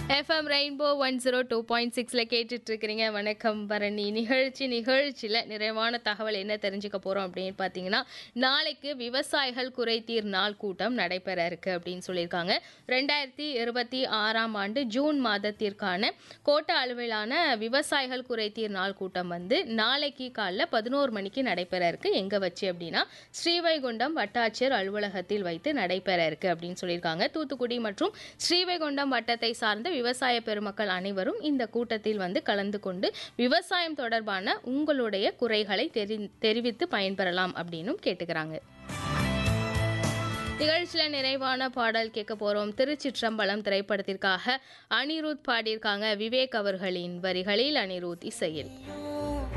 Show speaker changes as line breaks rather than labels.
FM rainbow one zero two point சிக்ஸில் கேட்டுட்டு இருக்கிறீங்க வணக்கம் பரணி நிகழ்ச்சி நிகழ்ச்சியில் நிறைவான தகவல் என்ன தெரிஞ்சுக்க போகிறோம் அப்படின்னு பார்த்தீங்கன்னா நாளைக்கு விவசாயிகள் குறைதீர் நாள் கூட்டம் நடைபெற இருக்கு அப்படின்னு சொல்லியிருக்காங்க ரெண்டாயிரத்தி இருபத்தி ஆறாம் ஆண்டு ஜூன் மாதத்திற்கான கோட்ட அளவிலான விவசாயிகள் குறைதீர் நாள் கூட்டம் வந்து நாளைக்கு காலைல பதினோரு மணிக்கு நடைபெற இருக்கு எங்கே வச்சு அப்படின்னா ஸ்ரீவைகுண்டம் வட்டாட்சியர் அலுவலகத்தில் வைத்து நடைபெற இருக்கு அப்படின்னு சொல்லியிருக்காங்க தூத்துக்குடி மற்றும் ஸ்ரீவைகுண்டம் வட்டத்தை சார்ந்த விவசாய பெருமக்கள் அனைவரும் இந்த கூட்டத்தில் வந்து கலந்து கொண்டு விவசாயம் தொடர்பான உங்களுடைய குறைகளை தெரி தெரிவித்து பயன்பெறலாம் அப்படின்னும் கேட்டுக்கிறாங்க நிகழ்ச்சியில் நிறைவான பாடல் கேட்க போகிறோம் திருச்சிற்றம்பலம் திரைப்படத்திற்காக அனிருத் பாடியிருக்காங்க விவேக் அவர்களின் வரிகளில் அனிருத் இசையில்